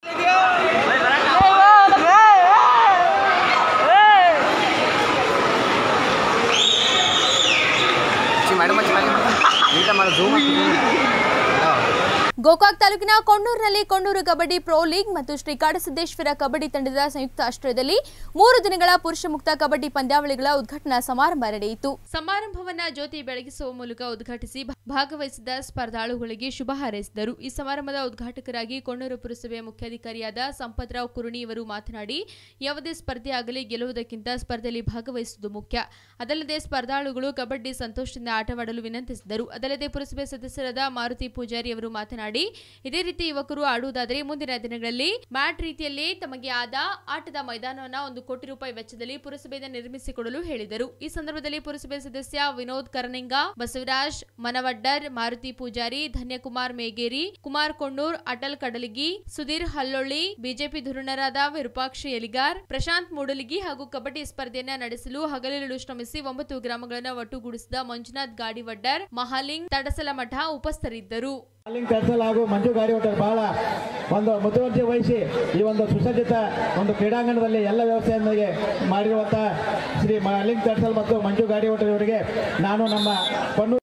Speaker 1: ಗೋಕಾಕ್ ತಾಲೂಕಿನ ಕೊಂಡೂರಿನಲ್ಲಿ ಕೊಂಡೂರು ಕಬಡ್ಡಿ ಪ್ರೊ ಲೀಗ್ ಮತ್ತು ಶ್ರೀ ಕಾಡಸಿದ್ದೇಶ್ವರ ಕಬಡ್ಡಿ ತಂಡದ ಸಂಯುಕ್ತ ಆಶ್ರಯದಲ್ಲಿ ಮೂರು ದಿನಗಳ ಪುರುಷ ಮುಕ್ತ ಕಬಡ್ಡಿ ಪಂದ್ಯಾವಳಿಗಳ ಉದ್ಘಾಟನಾ ಸಮಾರಂಭ ನಡೆಯಿತು ಸಮಾರಂಭವನ್ನ ಜ್ಯೋತಿ ಬೆಳಗಿಸುವ ಮೂಲಕ ಉದ್ಘಾಟಿಸಿ ಭಾಗವಹಿಸಿದ ಸ್ಪರ್ಧಾಳುಗಳಿಗೆ ಶುಭ ಹಾರೈಸಿದರು ಈ ಸಮಾರಂಭದ ಉದ್ಘಾಟಕರಾಗಿ ಕೊಂಡೂರು ಪುರಸಭೆಯ ಮುಖ್ಯಾಧಿಕಾರಿಯಾದ ಸಂಪತ್ರಾವ್ ಕುರುಣಿ ಅವರು ಮಾತನಾಡಿ ಯಾವುದೇ ಸ್ಪರ್ಧೆ ಆಗಲಿ ಗೆಲ್ಲುವುದಕ್ಕಿಂತ ಸ್ಪರ್ಧೆಯಲ್ಲಿ ಭಾಗವಹಿಸುವುದು ಮುಖ್ಯ ಅದಲ್ಲದೆ ಸ್ಪರ್ಧಾಳುಗಳು ಕಬಡ್ಡಿ ಸಂತೋಷದಿಂದ ಆಟವಾಡಲು ವಿನಂತಿಸಿದರು ಅದಲ್ಲದೆ ಪುರಸಭೆ ಸದಸ್ಯರಾದ ಮಾರುತಿ ಪೂಜಾರಿ ಅವರು ಮಾತನಾಡಿ ಇದೇ ರೀತಿ ಯುವಕರು ಆಡುವುದಾದರೆ ಮುಂದಿನ ದಿನಗಳಲ್ಲಿ ಮ್ಯಾಟ್ ರೀತಿಯಲ್ಲಿ ತಮಗೆ ಆದ ಆಟದ ಮೈದಾನವನ್ನ ಒಂದು ಕೋಟಿ ರೂಪಾಯಿ ವೆಚ್ಚದಲ್ಲಿ ಪುರಸಭೆಯಿಂದ ನಿರ್ಮಿಸಿಕೊಡಲು ಹೇಳಿದರು ಈ ಸಂದರ್ಭದಲ್ಲಿ ಪುರಸಭೆ ಸದಸ್ಯ ವಿನೋದ್ ಕರನಿಂಗ ಬಸವರಾಜ್ ಮನವಡ್ಡರ್ ಮಾರುತಿ ಪೂಜಾರಿ ಧನ್ಯಕುಮಾರ್ ಮೇಗೇರಿ ಕುಮಾರ್ ಕೊಂಡೂರ್ ಅಟಲ್ ಕಡಲಿಗಿ ಸುಧೀರ್ ಹಲ್ಲೊಳ್ಳಿ ಬಿಜೆಪಿ ಧುರೀಣರಾದ ವಿರೂಪಾಕ್ಷ ಎಲಿಗಾರ್ ಪ್ರಶಾಂತ್ ಮೂಡಲಿಗಿ ಹಾಗೂ ಕಬಡ್ಡಿ ಸ್ಪರ್ಧೆಯನ್ನ ನಡೆಸಲು ಹಗಲಿರುಳು ಶ್ರಮಿಸಿ ಒಂಬತ್ತು ಗ್ರಾಮಗಳನ್ನು ಒಟ್ಟುಗೂಡಿಸಿದ ಮಂಜುನಾಥ್ ಗಾಡಿವಡ್ಡರ್ ಮಹಾಲಿಂಗ್ ತಡಸಲಮಠ ಉಪಸ್ಥಿತರಿದ್ದರು
Speaker 8: ಮಾಲಿಂಗ್ ಕರ್ಸಲ್ ಹಾಗೂ ಮಂಜು ಗಾಡಿ ಓಟರ್ ಬಹಳ ಒಂದು ಮುತುವರ್ಜಿ ವಹಿಸಿ ಈ ಒಂದು ಸುಸಜ್ಜಿತ ಒಂದು ಕ್ರೀಡಾಂಗಣದಲ್ಲಿ ಎಲ್ಲ ವ್ಯವಸ್ಥೆಯೊಂದಿಗೆ ಮಾಡಿರುವಂಥ ಶ್ರೀ ಮಾಲಿಂಗ್ ಕರ್ಸಲ್ ಮತ್ತು ಮಂಜು ಗಾಡಿ ಓಟರ್ ಇವರಿಗೆ ನಾನು ನಮ್ಮ ಪನ್ನು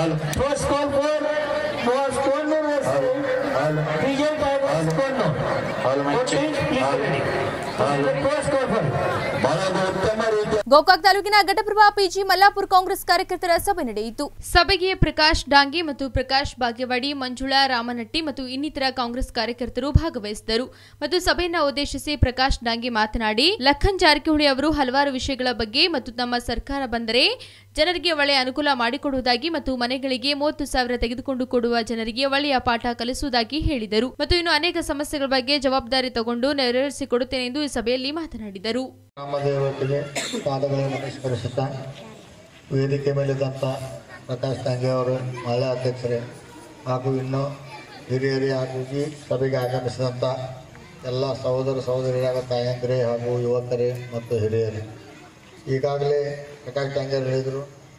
Speaker 1: ಗೋಕಾಕ್ ತಾಲೂಕಿನ ಘಟಪ್ರಭಾ ಪಿಜಿ ಮಲ್ಲಾಪುರ ಕಾಂಗ್ರೆಸ್ ಕಾರ್ಯಕರ್ತರ ಸಭೆ ನಡೆಯಿತು ಸಭೆಗೆ ಪ್ರಕಾಶ್ ಡಾಂಗೆ ಮತ್ತು ಪ್ರಕಾಶ್ ಭಾಗ್ಯವಾಡಿ ಮಂಜುಳಾ ರಾಮನಟ್ಟಿ ಮತ್ತು ಇನ್ನಿತರ ಕಾಂಗ್ರೆಸ್ ಕಾರ್ಯಕರ್ತರು ಭಾಗವಹಿಸಿದರು ಮತ್ತು ಸಭೆಯನ್ನು ಉದ್ದೇಶಿಸಿ ಪ್ರಕಾಶ್ ಡಾಂಗೆ ಮಾತನಾಡಿ ಲಖನ್ ಜಾರಕಿಹೊಳಿ ಅವರು ಹಲವಾರು ವಿಷಯಗಳ ಬಗ್ಗೆ ಮತ್ತು ನಮ್ಮ ಸರ್ಕಾರ ಬಂದರೆ ಜನರಿಗೆ ಒಳ್ಳೆಯ ಅನುಕೂಲ ಮಾಡಿಕೊಡುವುದಾಗಿ ಮತ್ತು ಮನೆಗಳಿಗೆ ಮೂವತ್ತು ಸಾವಿರ ತೆಗೆದುಕೊಂಡು ಕೊಡುವ ಜನರಿಗೆ ಒಳ್ಳೆಯ ಪಾಠ ಕಲಿಸುವುದಾಗಿ ಹೇಳಿದರು ಮತ್ತು ಇನ್ನು ಅನೇಕ ಸಮಸ್ಯೆಗಳ ಬಗ್ಗೆ ಜವಾಬ್ದಾರಿ ತಗೊಂಡು ನೆರವೇರಿಸಿಕೊಡುತ್ತೇನೆ ಎಂದು ಈ ಸಭೆಯಲ್ಲಿ ಮಾತನಾಡಿದರು
Speaker 9: ರಾಮದೇವತೆಗೆ ಪಾದಗಳನ್ನು ನಮಸ್ಕರಿಸುತ್ತಾ ವೇದಿಕೆ ಮೇಲಿದ್ದಂಥ ಪ್ರಕಾಶ್ ತಂಗೆ ಅವರು ಮಹಿಳಾ ಅಧ್ಯಕ್ಷರೇ ಹಾಗೂ ಇನ್ನೂ ಹಿರಿಯರೇ ಹಾಗೂ ಈ ಸಭೆಗೆ ಆಗಮಿಸಿದಂಥ ಎಲ್ಲ ಸಹೋದರ ಸಹೋದರಿಯರಾದ ತಾಯಂದಿರೇ ಹಾಗೂ ಯುವಕರೇ ಮತ್ತು ಹಿರಿಯರೇ ಈಗಾಗಲೇ ಪ್ರಕಾಶ್ ತಂಗೆ ಹೇಳಿದರು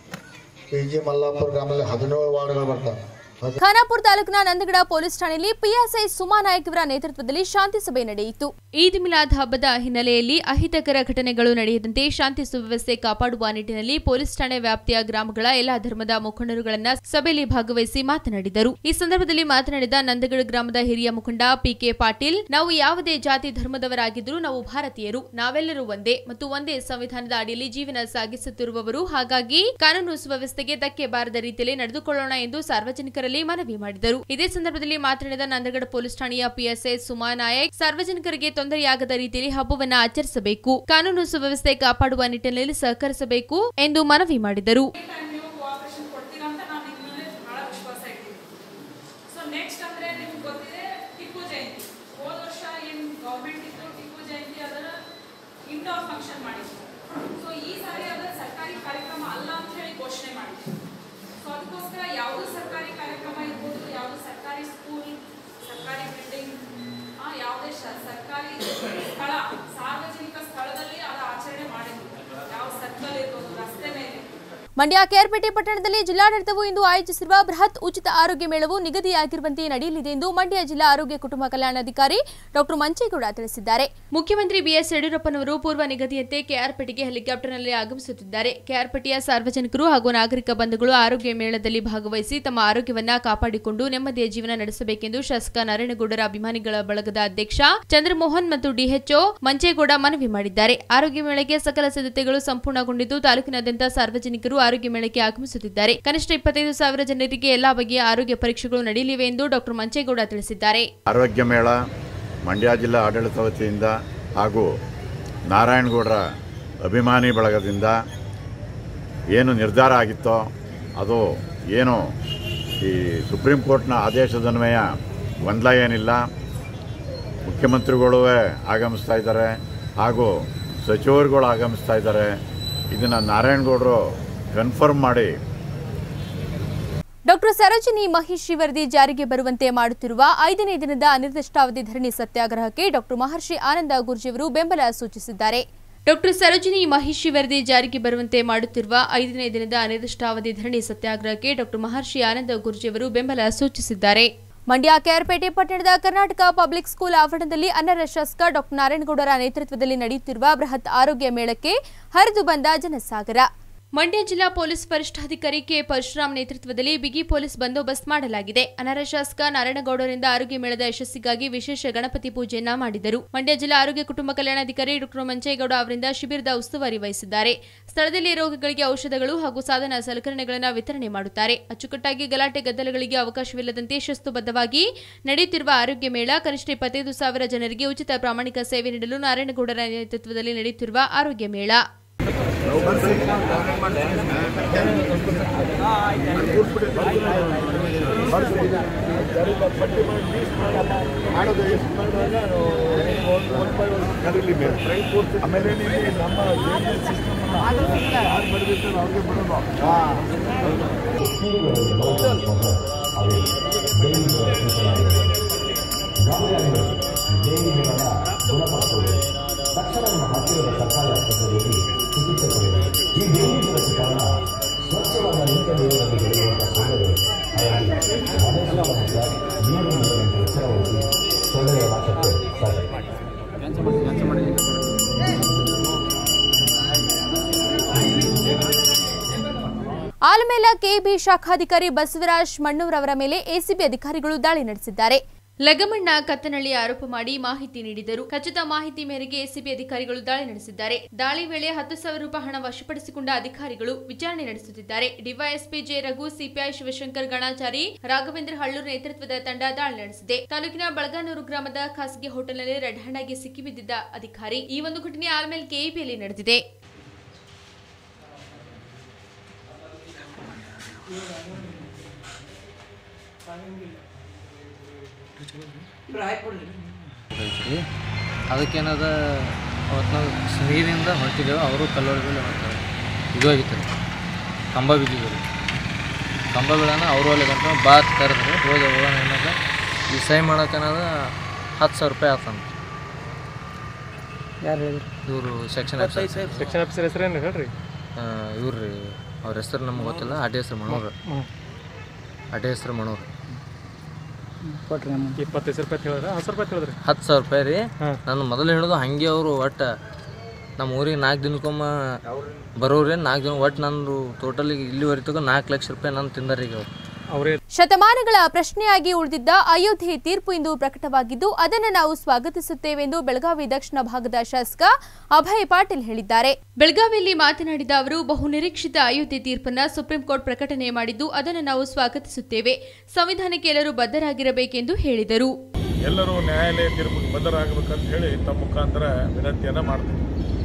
Speaker 9: ಪಿ ಜಿ ಮಲ್ಲಾಪುರ ಗ್ರಾಮದಲ್ಲಿ ಹದಿನೇಳು ವಾರ್ಡ್ಗಳು ಬರ್ತವೆ ಹದಿ
Speaker 1: ಖಾನಾಪುರ ತಾಲೂಕಿನ ನಂದಗಡ ಪೊಲೀಸ್ ಠಾಣೆಯಲ್ಲಿ ಪಿಎಸ್ಐ ಸುಮಾ ನಾಯಕ್ ಅವರ ನೇತೃತ್ವದಲ್ಲಿ ಶಾಂತಿ ಸಭೆ ನಡೆಯಿತು ಈದ್ ಮಿಲಾದ್ ಹಬ್ಬದ ಹಿನ್ನೆಲೆಯಲ್ಲಿ ಅಹಿತಕರ ಘಟನೆಗಳು ನಡೆಯದಂತೆ ಶಾಂತಿ ಸುವ್ಯವಸ್ಥೆ ಕಾಪಾಡುವ ನಿಟ್ಟಿನಲ್ಲಿ ಪೊಲೀಸ್ ಠಾಣೆ ವ್ಯಾಪ್ತಿಯ ಗ್ರಾಮಗಳ ಎಲ್ಲಾ ಧರ್ಮದ ಮುಖಂಡರುಗಳನ್ನ ಸಭೆಯಲ್ಲಿ ಭಾಗವಹಿಸಿ ಮಾತನಾಡಿದರು ಈ ಸಂದರ್ಭದಲ್ಲಿ ಮಾತನಾಡಿದ ನಂದಗಡ ಗ್ರಾಮದ ಹಿರಿಯ ಮುಖಂಡ ಪಿಕೆ ಪಾಟೀಲ್ ನಾವು ಯಾವುದೇ ಜಾತಿ ಧರ್ಮದವರಾಗಿದ್ದರೂ ನಾವು ಭಾರತೀಯರು ನಾವೆಲ್ಲರೂ ಒಂದೇ ಮತ್ತು ಒಂದೇ ಸಂವಿಧಾನದ ಅಡಿಯಲ್ಲಿ ಜೀವನ ಸಾಗಿಸುತ್ತಿರುವವರು ಹಾಗಾಗಿ ಕಾನೂನು ಸುವ್ಯವಸ್ಥೆಗೆ ಧಕ್ಕೆ ಬಾರದ ರೀತಿಯಲ್ಲಿ ನಡೆದುಕೊಳ್ಳೋಣ ಎಂದು ಸಾರ್ವಜನಿಕರಲ್ಲಿ ಮನವಿ ಮಾಡಿದರು ಇದೇ ಸಂದರ್ಭದಲ್ಲಿ ಮಾತನಾಡಿದ ನಂದಗಡ ಪೊಲೀಸ್ ಠಾಣೆಯ ಪಿಎಸ್ಐ ಸುಮಾ ನಾಯಕ್ ಸಾರ್ವಜನಿಕರಿಗೆ ತೊಂದರೆಯಾಗದ ರೀತಿಯಲ್ಲಿ ಹಬ್ಬವನ್ನ ಆಚರಿಸಬೇಕು ಕಾನೂನು ಸುವ್ಯವಸ್ಥೆ ಕಾಪಾಡುವ ನಿಟ್ಟಿನಲ್ಲಿ ಸಹಕರಿಸಬೇಕು ಎಂದು ಮನವಿ ಮಾಡಿದರು
Speaker 10: ನೀವು ಕೋಆಪರೇಷನ್ ಕೊಡ್ತೀರಾ ಅಂತ ನಾವು ನಿಮ್ಮ ಮೇಲೆ ಬಹಳ ವಿಶ್ವಾಸ ಇಟ್ಟಿದ್ದೀವಿ ಸೊ ನೆಕ್ಸ್ಟ್ ಅಂದರೆ ನಿಮ್ಗೆ ಗೊತ್ತಿದೆ ಟಿಪ್ಪು ಜಯಂತಿ ಹೋದ ವರ್ಷ ಏನು ಗೌರ್ಮೆಂಟ್ ಇತ್ತು ಟಿಪ್ಪು ಜಯಂತಿ ಅದರ ಇಂಡೋರ್ ಫಂಕ್ಷನ್ ಮಾಡಿದ್ರು ಸೊ ಈ ಸಾರಿ ಅದರ ಸರ್ಕಾರಿ ಕಾರ್ಯಕ್ರಮ ಅಲ್ಲ ಅಂತ ಹೇಳಿ ಘೋಷಣೆ ಮಾಡಿದ್ರು ಸೊ ಅದಕ್ಕೋಸ್ಕರ ಯಾವುದು ಸರ್ಕಾರಿ ಕಾರ್ಯಕ್ರಮ ಇರ್ಬೋದು ಯಾವುದು ಸರ್ಕಾರಿ ಸ್ಕೂಲ್ ಸರ್ಕಾರಿ ಬಿಲ್ಡಿಂಗ್ ಯಾವುದೇ ಶ- ಸರ್ಕಾರಿ ಸ್ಥಳ ಸಾರ್ವಜನಿಕ ಸ್ಥಳದಲ್ಲಿ ಅದು ಆಚರಣೆ ಮಾಡಿದ್ರು ಯಾವ ಸರ್ಕಲ್ ಇರ್ಬೋದು ರಸ್ತೆ ಮೇಲೆ
Speaker 1: ಮಂಡ್ಯ ಕೆಆರ್ಪೇಟೆ ಪಟ್ಟಣದಲ್ಲಿ ಜಿಲ್ಲಾಡಳಿತವು ಇಂದು ಆಯೋಜಿಸಿರುವ ಬೃಹತ್ ಉಚಿತ ಆರೋಗ್ಯ ಮೇಳವು ನಿಗದಿಯಾಗಿರುವಂತೆ ನಡೆಯಲಿದೆ ಎಂದು ಮಂಡ್ಯ ಜಿಲ್ಲಾ ಆರೋಗ್ಯ ಕುಟುಂಬ ಕಲ್ಯಾಣಾಧಿಕಾರಿ ಡಾಕ್ಟರ್ ಮಂಚೇಗೌಡ ತಿಳಿಸಿದ್ದಾರೆ ಮುಖ್ಯಮಂತ್ರಿ ಬಿಎಸ್ ಯಡಿಯೂರಪ್ಪನವರು ಪೂರ್ವ ನಿಗದಿಯಂತೆ ಕೆಆರ್ಪೇಟೆಗೆ ಹೆಲಿಕಾಪ್ಟರ್ನಲ್ಲಿ ಆಗಮಿಸುತ್ತಿದ್ದಾರೆ ಕೆಆರ್ಪೇಟೆಯ ಸಾರ್ವಜನಿಕರು ಹಾಗೂ ನಾಗರಿಕ ಬಂಧುಗಳು ಆರೋಗ್ಯ ಮೇಳದಲ್ಲಿ ಭಾಗವಹಿಸಿ ತಮ್ಮ ಆರೋಗ್ಯವನ್ನ ಕಾಪಾಡಿಕೊಂಡು ನೆಮ್ಮದಿಯ ಜೀವನ ನಡೆಸಬೇಕೆಂದು ಶಾಸಕ ನಾರಾಯಣಗೌಡರ ಅಭಿಮಾನಿಗಳ ಬಳಗದ ಅಧ್ಯಕ್ಷ ಚಂದ್ರಮೋಹನ್ ಮತ್ತು ಡಿಎಚ್ಒ ಮಂಚೇಗೌಡ ಮನವಿ ಮಾಡಿದ್ದಾರೆ ಆರೋಗ್ಯ ಮೇಳಕ್ಕೆ ಸಕಲ ಸಿದ್ಧತೆಗಳು ಸಂಪೂರ್ಣಗೊಂಡಿದ್ದು ತಾಲೂಕಿನಾದ್ಯಂತ ಸಾರ್ವಜನಿಕರು ಆರೋಗ್ಯ ಮೇಳಕ್ಕೆ ಆಗಮಿಸುತ್ತಿದ್ದಾರೆ ಕನಿಷ್ಠ ಇಪ್ಪತ್ತೈದು ಸಾವಿರ ಜನರಿಗೆ ಎಲ್ಲಾ ಬಗೆಯ ಆರೋಗ್ಯ ಪರೀಕ್ಷೆಗಳು ನಡೆಯಲಿವೆ ಎಂದು ಡಾಕ್ಟರ್ ಮಂಚೇಗೌಡ ತಿಳಿಸಿದ್ದಾರೆ
Speaker 11: ಆರೋಗ್ಯ ಮೇಳ ಮಂಡ್ಯ ಜಿಲ್ಲಾ ಆಡಳಿತ ವತಿಯಿಂದ ಹಾಗೂ ನಾರಾಯಣಗೌಡರ ಅಭಿಮಾನಿ ಬಳಗದಿಂದ ಏನು ನಿರ್ಧಾರ ಆಗಿತ್ತೋ ಅದು ಏನು ಈ ಸುಪ್ರೀಂ ಕೋರ್ಟ್ನ ಆದೇಶದನ್ವಯ ಗೊಂದಲ ಏನಿಲ್ಲ ಮುಖ್ಯಮಂತ್ರಿಗಳು ಆಗಮಿಸ್ತಾ ಇದ್ದಾರೆ ಹಾಗೂ ಸಚಿವರುಗಳು ಆಗಮಿಸ್ತಾ ಇದ್ದಾರೆ ಇದನ್ನು ನಾರಾಯಣಗೌಡರು ಕನ್ಫರ್ಮ್ ಮಾಡಿ
Speaker 1: ಡಾಕ್ಟರ್ ಸರೋಜಿನಿ ಮಹಿಷಿ ವರದಿ ಜಾರಿಗೆ ಬರುವಂತೆ ಮಾಡುತ್ತಿರುವ ಐದನೇ ದಿನದ ಅನಿರ್ದಿಷ್ಟಾವಧಿ ಧರಣಿ ಸತ್ಯಾಗ್ರಹಕ್ಕೆ ಡಾಕ್ಟರ್ ಮಹರ್ಷಿ ಆನಂದ ಗುರ್ಜಿಯವರು ಬೆಂಬಲ ಸೂಚಿಸಿದ್ದಾರೆ ಡಾಕ್ಟರ್ ಸರೋಜಿನಿ ಮಹಿಷಿ ವರದಿ ಜಾರಿಗೆ ಬರುವಂತೆ ಮಾಡುತ್ತಿರುವ ಐದನೇ ದಿನದ ಅನಿರ್ದಿಷ್ಟಾವಧಿ ಧರಣಿ ಸತ್ಯಾಗ್ರಹಕ್ಕೆ ಡಾಕ್ಟರ್ ಮಹರ್ಷಿ ಆನಂದ ಗುರ್ಜಿಯವರು ಬೆಂಬಲ ಸೂಚಿಸಿದ್ದಾರೆ ಮಂಡ್ಯ ಕೆಆರ್ಪೇಟೆ ಪಟ್ಟಣದ ಕರ್ನಾಟಕ ಪಬ್ಲಿಕ್ ಸ್ಕೂಲ್ ಆವರಣದಲ್ಲಿ ಅನರ್ಹ ಶಾಸಕ ಡಾಕ್ಟರ್ ನಾರಾಯಣಗೌಡರ ನೇತೃತ್ವದಲ್ಲಿ ನಡೆಯುತ್ತಿರುವ ಬೃಹತ್ ಆರೋಗ್ಯ ಮೇಳಕ್ಕೆ ಹರಿದು ಬಂದ ಜನಸಾಗರ ಮಂಡ್ಯ ಜಿಲ್ಲಾ ಪೊಲೀಸ್ ವರಿಷ್ಠಾಧಿಕಾರಿ ಕೆ ಪರಶುರಾಮ್ ನೇತೃತ್ವದಲ್ಲಿ ಬಿಗಿ ಪೊಲೀಸ್ ಬಂದೋಬಸ್ತ್ ಮಾಡಲಾಗಿದೆ ಅನರ್ಹ ಶಾಸಕ ನಾರಾಯಣಗೌಡರಿಂದ ಆರೋಗ್ಯ ಮೇಳದ ಯಶಸ್ಸಿಗಾಗಿ ವಿಶೇಷ ಗಣಪತಿ ಪೂಜೆಯನ್ನ ಮಾಡಿದರು ಮಂಡ್ಯ ಜಿಲ್ಲಾ ಆರೋಗ್ಯ ಕುಟುಂಬ ಕಲ್ಯಾಣಾಧಿಕಾರಿ ಡಾಕ್ಟರ್ ಮಂಚೇಗೌಡ ಅವರಿಂದ ಶಿಬಿರದ ಉಸ್ತುವಾರಿ ವಹಿಸಿದ್ದಾರೆ ಸ್ಥಳದಲ್ಲಿ ರೋಗಿಗಳಿಗೆ ಔಷಧಗಳು ಹಾಗೂ ಸಾಧನ ಸಲಕರಣೆಗಳನ್ನು ವಿತರಣೆ ಮಾಡುತ್ತಾರೆ ಅಚ್ಚುಕಟ್ಟಾಗಿ ಗಲಾಟೆ ಗದ್ದಲಗಳಿಗೆ ಅವಕಾಶವಿಲ್ಲದಂತೆ ಶಿಸ್ತುಬದ್ಧವಾಗಿ ನಡೆಯುತ್ತಿರುವ ಆರೋಗ್ಯ ಮೇಳ ಕನಿಷ್ಠ ಇಪ್ಪತ್ತೈದು ಸಾವಿರ ಜನರಿಗೆ ಉಚಿತ ಪ್ರಾಮಾಣಿಕ ಸೇವೆ ನೀಡಲು ನಾರಾಯಣಗೌಡರ ನೇತೃತ್ವದಲ್ಲಿ ನಡೆಯುತ್ತಿರುವ ಆರೋಗ್ಯ ಮೇಳ
Speaker 7: ಆಮೇಲೆ ನಮ್ಮ
Speaker 1: ಆಲಮೇಲ ಕೆಬಿ ಶಾಖಾಧಿಕಾರಿ ಬಸವರಾಜ್ ಮಣ್ಣೂರವರ ಮೇಲೆ ಎಸಿಬಿ ಅಧಿಕಾರಿಗಳು ದಾಳಿ ನಡೆಸಿದ್ದಾರೆ ಲಗಮಣ್ಣ ಕತ್ತನಳ್ಳಿ ಆರೋಪ ಮಾಡಿ ಮಾಹಿತಿ ನೀಡಿದರು ಖಚಿತ ಮಾಹಿತಿ ಮೇರೆಗೆ ಎಸಿಬಿ ಅಧಿಕಾರಿಗಳು ದಾಳಿ ನಡೆಸಿದ್ದಾರೆ ದಾಳಿ ವೇಳೆ ಹತ್ತು ಸಾವಿರ ರೂಪಾಯಿ ಹಣ ವಶಪಡಿಸಿಕೊಂಡ ಅಧಿಕಾರಿಗಳು ವಿಚಾರಣೆ ನಡೆಸುತ್ತಿದ್ದಾರೆ DYSP J Raghu CPI Shivashankar Ganachari Raghavendra Hallur ನೇತೃತ್ವದ ತಂಡ ದಾಳಿ ನಡೆಸಿದೆ ತಾಲೂಕಿನ ಬಳಗಾನೂರು ಗ್ರಾಮದ ಖಾಸಗಿ ಹೋಟೆಲ್ನಲ್ಲಿ ರೆಡ್ ಹ್ಯಾಂಡ್ ಸಿಕ್ಕಿಬಿದ್ದಿದ್ದ ಅಧಿಕಾರಿ ಈ ಒಂದು ಘಟನೆ ಆಲ್ಮೇಲ್ ಕೆಇಬಿಯಲ್ಲಿ ನಡೆದಿದೆ
Speaker 12: ಐತ್ರಿ ಅದಕ್ಕೇನದ ಅವತ್ತು ನಾವು ನೀರಿಂದ ಹೊಂಟಿದ್ದೆವು ಅವರು ಕಲ್ಲೊಳಗಲ್ಲಿ ಹೊಂಟಾರೆ ಇದು ಆಗಿತ್ತು ಕಂಬ ಬಿದ್ದಿದ್ರು ಕಂಬ ಬೀಳೋಣ ಅವರು ಅಲ್ಲಿ ಗಂಟ ಬಾ ಕರೆದ್ರು ಹೋದೆ ಹೋಗೋಣ ಏನದ ಈ ಸೈ ಮಾಡೋಕೇನದ ಹತ್ತು ಸಾವಿರ ರೂಪಾಯಿ ಆತಂತ
Speaker 13: ಯಾರು ಹೇಳಿದ್ರು
Speaker 12: ಇವರು ಸೆಕ್ಷನ್ ಆಫೀಸರ್
Speaker 13: ಸೆಕ್ಷನ್ ಆಫೀಸರ್ ಹೆಸರೇನು ಹೇಳ್ರಿ
Speaker 12: ಇವ್ರು ರೀ ಅವ್ರ ಹೆಸರು ನಮ್ಗೆ ಗೊತ್ತಿಲ್ಲ ಅಡ್ಡೆ ಹೆಸರು ಮಣೂರು
Speaker 13: ಹ್ಮ್.
Speaker 12: ಅಡ್ಡೆ ಹೆಸರು ಮಣೂರು
Speaker 13: ಕೊಟ್ರಿ ಅಮ್ಮ ಇಪ್ಪತ್ತೈದು ರೂಪಾಯಿ ಹೇಳಿದ್ರೆ ಹತ್ತು ರೂಪಾಯಿ ಹೇಳಿದ್ರಿ
Speaker 12: ಹತ್ತು ಸಾವಿರ ರೂಪಾಯಿ ರೀ ನಾನು ಮೊದಲು ಹೇಳೋದು ಹಾಗೆ ಅವರು ಒಟ್ಟು ನಮ್ಮ ಊರಿಗೆ ನಾಲ್ಕು ದಿನಕ್ಕೊಮ್ಮ ಬರೋರಿ ನಾಲ್ಕು ದಿನ ಒಟ್ಟು ನಂದು ಟೋಟಲಿಗೆ ಇಲ್ಲಿವರೆಗೂ ನಾಲ್ಕು ಲಕ್ಷ ರೂಪಾಯಿ ನಾನು ತಿಂದಾರ ಈಗ ಅವ್ರು
Speaker 13: ಅವರೇ
Speaker 1: ಶತಮಾನಗಳ ಪ್ರಶ್ನೆಯಾಗಿ ಉಳಿದಿದ್ದ ಅಯೋಧ್ಯೆ ತೀರ್ಪು ಇಂದು ಪ್ರಕಟವಾಗಿದ್ದು ಅದನ್ನು ನಾವು ಸ್ವಾಗತಿಸುತ್ತೇವೆ ಎಂದು ಬೆಳಗಾವಿ ದಕ್ಷಿಣ ಭಾಗದ ಶಾಸಕ ಅಭಯ್ ಪಾಟೀಲ್ ಹೇಳಿದ್ದಾರೆ ಬೆಳಗಾವಿಯಲ್ಲಿ ಮಾತನಾಡಿದ ಅವರು ಬಹುನಿರೀಕ್ಷಿತ ಅಯೋಧ್ಯೆ ತೀರ್ಪನ್ನ ಸುಪ್ರೀಂ ಕೋರ್ಟ್ ಪ್ರಕಟಣೆ ಮಾಡಿದ್ದು ಅದನ್ನು ನಾವು ಸ್ವಾಗತಿಸುತ್ತೇವೆ ಸಂವಿಧಾನಕ್ಕೆ ಎಲ್ಲರೂ ಬದ್ಧರಾಗಿರಬೇಕೆಂದು ಹೇಳಿದರು
Speaker 14: ಎಲ್ಲರೂ ನ್ಯಾಯಾಲಯ ತೀರ್ಪಿಗೆ ಬದ್ಧರಾಗಬೇಕಂತ ಹೇಳಿ ತಮ್ಮ ಮುಖಾಂತರ ವಿನಂತಿಯನ್ನು ಮಾಡ್ತೀನಿ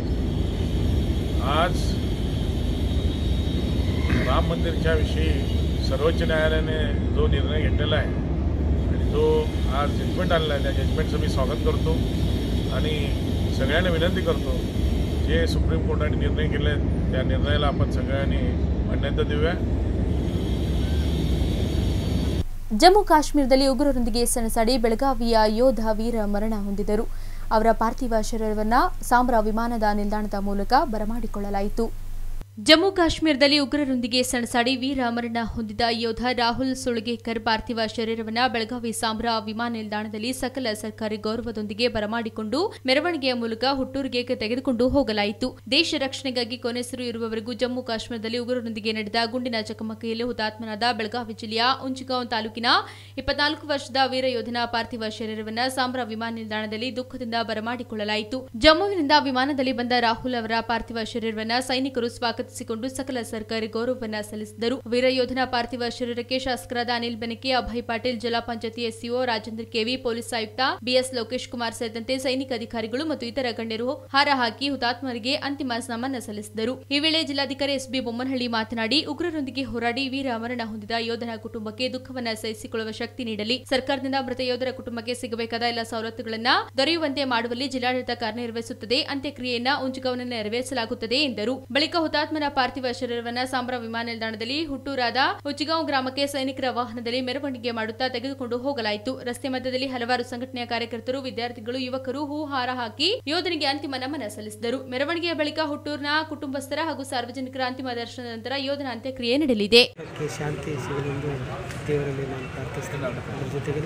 Speaker 14: आज राम मंदिरच्या विषयी सर्वोच्च न्यायालयाने जो निर्णय घेतलेला आहे आणि जो आज जजमेंट आलेला आहे त्या जजमेंटचं मी स्वागत करतो आणि सगळ्यांना विनंती करतो जे सुप्रीम कोर्टाने निर्णय केले आहेत त्या निर्णयाला आपण सगळ्यांनी मान्यता देऊया
Speaker 1: ಜಮ್ಮು ಕಾಶ್ಮೀರದಲ್ಲಿ ಉಗ್ರರೊಂದಿಗೆ ಸೆಣಸಾಡಿ ಬೆಳಗಾವಿಯ ಯೋಧ ವೀರ ಮರಣ ಹೊಂದಿದರು ಅವರ ಪಾರ್ಥಿವ ಶರೀರವನ್ನ ಸಾಂಬ್ರಾ ವಿಮಾನದ ನಿಲ್ದಾಣದ ಮೂಲಕ ಬರಮಾಡಿಕೊಳ್ಳಲಾಯಿತು ಜಮ್ಮು ಕಾಶ್ಮೀರದಲ್ಲಿ ಉಗ್ರರೊಂದಿಗೆ ಸೆಣಸಾಡಿ ವೀರ ಮರಣ ಹೊಂದಿದ ಯೋಧ ರಾಹುಲ್ ಸುಳ್ಗೇಕರ್ ಪಾರ್ಥಿವ ಶರೀರವನ್ನ ಬೆಳಗಾವಿ ಸಾಂಬ್ರಾ ವಿಮಾನ ನಿಲ್ದಾಣದಲ್ಲಿ ಸಕಲ ಸರ್ಕಾರಿ ಗೌರವದೊಂದಿಗೆ ಬರಮಾಡಿಕೊಂಡು ಮೆರವಣಿಗೆಯ ಮೂಲಕ ಹುಟ್ಟೂರಿಗೆ ತೆಗೆದುಕೊಂಡು ಹೋಗಲಾಯಿತು ದೇಶ ರಕ್ಷಣೆಗಾಗಿ ಕೊನೆಸರು ಇರುವವರೆಗೂ ಜಮ್ಮು ಕಾಶ್ಮೀರದಲ್ಲಿ ಉಗ್ರರೊಂದಿಗೆ ನಡೆದ ಗುಂಡಿನ ಚಕಮಕಿಯಲ್ಲಿ ಹುತಾತ್ಮನಾದ ಬೆಳಗಾವಿ ಜಿಲ್ಲೆಯ ಉಂಚಿಗಾಂವ್ ತಾಲೂಕಿನ ಇಪ್ಪತ್ನಾಲ್ಕು ವರ್ಷದ ವೀರ ಯೋಧನ ಪಾರ್ಥಿವ ಶರೀರವನ್ನ ಸಾಂಬ್ರಾ ವಿಮಾನ ನಿಲ್ದಾಣದಲ್ಲಿ ದುಃಖದಿಂದ ಬರಮಾಡಿಕೊಳ್ಳಲಾಯಿತು ಜಮ್ಮುವಿನಿಂದ ವಿಮಾನದಲ್ಲಿ ಬಂದ ರಾಹುಲ್ ಅವರ ಪಾರ್ಥಿವ ಶರೀರವನ್ನ ಸೈನಿಕರು ಸ್ವಾಗತ ಸ್ವಾಗತಿಸಿಕೊಂಡು ಸಕಲ ಸರ್ಕಾರಿ ಗೌರವವನ್ನ ಸಲ್ಲಿಸಿದರು ವೀರ ಯೋಧನ ಪಾರ್ಥಿವ ಶರೀರಕ್ಕೆ ಶಾಸಕರಾದ ಅನಿಲ್ ಬೆನಕೆ ಅಭಯ್ ಪಾಟೀಲ್ ಜಿಲ್ಲಾ ಪಂಚಾಯತಿ ಎಸ್ಸಿಒ ರಾಜೇಂದ್ರ ಕೆವಿ ಪೊಲೀಸ್ ಆಯುಕ್ತ ಬಿಎಸ್ ಲೋಕೇಶ್ ಕುಮಾರ್ ಸೇರಿದಂತೆ ಸೈನಿಕ ಅಧಿಕಾರಿಗಳು ಮತ್ತು ಇತರ ಗಣ್ಯರು ಹಾರ ಹಾಕಿ ಹುತಾತ್ಮರಿಗೆ ಅಂತಿಮ ನಮನ ಸಲ್ಲಿಸಿದರು ಈ ವೇಳೆ ಜಿಲ್ಲಾಧಿಕಾರಿ ಎಸ್ಬಿ ಬೊಮ್ಮನಹಳ್ಳಿ ಮಾತನಾಡಿ ಉಗ್ರರೊಂದಿಗೆ ಹೋರಾಡಿ ವೀರ ಮರಣ ಹೊಂದಿದ ಯೋಧನ ಕುಟುಂಬಕ್ಕೆ ದುಃಖವನ್ನ ಸಹಿಸಿಕೊಳ್ಳುವ ಶಕ್ತಿ ನೀಡಲಿ ಸರ್ಕಾರದಿಂದ ಮೃತ ಯೋಧರ ಕುಟುಂಬಕ್ಕೆ ಸಿಗಬೇಕಾದ ಎಲ್ಲ ಸವಲತ್ತುಗಳನ್ನ ದೊರೆಯುವಂತೆ ಮಾಡುವಲ್ಲಿ ಜಿಲ್ಲಾಡಳಿತ ಕಾರ್ಯನಿರ್ವಹಿಸುತ್ತದೆ ಅಂತ್ಯಕ್ರಿಯೆಯನ್ನ ಉಂಚುಗವನ್ನ ನೆರವೇರಿಸಲಾಗುತ್ತದೆ ಎಂದರು ಬಳಿಕ ಹುತಾತ್ಮನ ಪಾರ್ಥಿವ ಶರೀರವನ್ನ ಸಾಂಬ್ರಾ ವಿಮಾನ ನಿಲ್ದಾಣದಲ್ಲಿ ಹುಟ್ಟೂರಾದ ಉಚ್ಚಿಗಾಂವ್ ಗ್ರಾಮಕ್ಕೆ ಸೈನಿಕರ ವಾಹನದಲ್ಲಿ ಮೆರವಣಿಗೆ ಮಾಡುತ್ತಾ ತೆಗೆದುಕೊಂಡು ಹೋಗಲಾಯಿತು ರಸ್ತೆ ಮಧ್ಯದಲ್ಲಿ ಹಲವಾರು ಸಂಘಟನೆಯ ಕಾರ್ಯಕರ್ತರು ವಿದ್ಯಾರ್ಥಿಗಳು ಯುವಕರು ಹೂ ಹಾರ ಹಾಕಿ ಯೋಧನಿಗೆ ಅಂತಿಮ ನಮನ ಸಲ್ಲಿಸಿದರು ಮೆರವಣಿಗೆಯ ಬಳಿಕ ಹುಟ್ಟೂರಿನ ಕುಟುಂಬಸ್ಥರ ಹಾಗೂ ಸಾರ್ವಜನಿಕರ ಅಂತಿಮ ದರ್ಶನದ ನಂತರ ಯೋಧನ ಅಂತ್ಯಕ್ರಿಯೆ ನಡೆಯಲಿದೆ
Speaker 15: ಕ್ಕೆ ಶಾಂತಿ ಸಿಗಲೆಂದು ದೇವರಲ್ಲಿ ನಾನು ಪ್ರಾರ್ಥಿಸ್ತೇನೆ ಅದರ ಜೊತೆಗೆ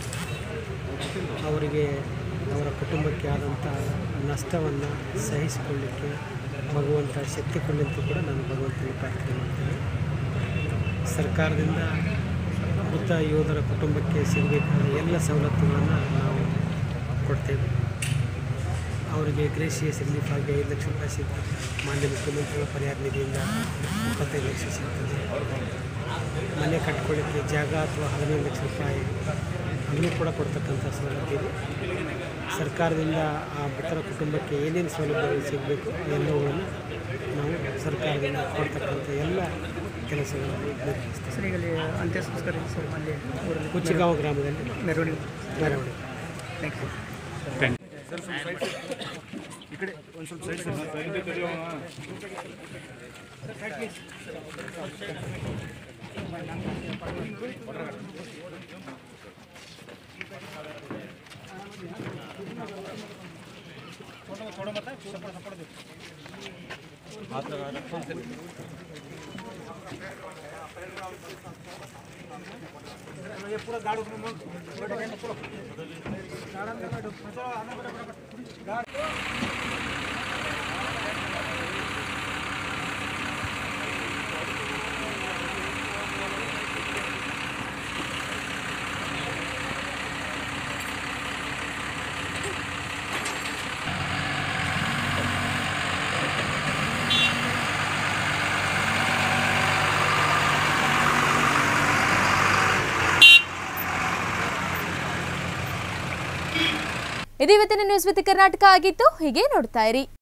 Speaker 15: ಅವರಿಗೆ ಅವರ ಕುಟುಂಬಕ್ಕೆ ಆದಂಥ ನಷ್ಟವನ್ನು ಸಹಿಸಿಕೊಳ್ಳಿಕ್ಕೆ ಭಗವಂತ ಶಕ್ತಿ ಕೊಡಲಿಂತ ಕೂಡ ನಾನು ಭಗವಂತನಿಗೆ ಪ್ರಾರ್ಥನೆ ಮಾಡ್ತೇನೆ ಸರ್ಕಾರದಿಂದ ಮೃತ ಯೋಧರ ಕುಟುಂಬಕ್ಕೆ ಸಿಗಬೇಕಾದ ಎಲ್ಲ ಸವಲತ್ತುಗಳನ್ನು ನಾವು ಕೊಡ್ತೇವೆ ಅವರಿಗೆ ಗ್ರೇಷಿಯಸ್ ರಿಲೀಫ್ ಆಗಿ ಐದು ಲಕ್ಷ ರೂಪಾಯಿ ಸಿಗ್ತದೆ ಮಾನ್ಯ ಮುಖ್ಯಮಂತ್ರಿಗಳ ಪರಿಹಾರ ನಿಧಿಯಿಂದ ಇಪ್ಪತ್ತೈದು ಲಕ್ಷ ಸಿಗ್ತದೆ ಮನೆ ಕಟ್ಕೊಳ್ಳಿಕ್ಕೆ ಜಾಗ ಅಥವಾ ಹದಿನೈದು ಲಕ್ಷ ರೂಪಾಯಿ ಅದನ್ನು ಕೂಡ ಕೊಡ್ತಕ್ಕಂಥ ಸವಲತ್ತು ಇದೆ ಸರ್ಕಾರದಿಂದ ಆ ಮೃತರ ಕುಟುಂಬಕ್ಕೆ ಏನೇನು ಸೌಲಭ್ಯಗಳು ಸಿಗಬೇಕು ಎಲ್ಲವುಗಳನ್ನು ನಾವು ಸರ್ಕಾರದಿಂದ ಕೊಡ್ತಕ್ಕಂಥ ಎಲ್ಲ ಕೆಲಸಗಳನ್ನು ನಿರ್ವಹಿಸ್ತೇವೆ
Speaker 13: ಸರ್ ಈಗ ಅಲ್ಲಿ ಅಂತ್ಯ ಸಂಸ್ಕಾರ ಇದೆ ಸರ್ ಅಲ್ಲಿ ಊರಲ್ಲಿ
Speaker 15: ಕುಚ್ಚಿಗಾಂವ ಗ್ರಾಮದಲ್ಲಿ
Speaker 13: ಮೆರವಣಿಗೆ
Speaker 15: ಮೆರವಣಿಗೆ
Speaker 13: ಥ್ಯಾಂಕ್ ಯು
Speaker 14: ಈ ಕಡೆ ಒಂದು ಸ್ವಲ್ಪ ಸೈಡ್ ಸೈಡ್
Speaker 1: ಇದು ಇವತ್ತಿನ ನ್ಯೂಸ್ ವಿತ್ ಕರ್ನಾಟಕ ಆಗಿತ್ತು ಹೀಗೆ ನೋಡ್ತಾ ಇರಿ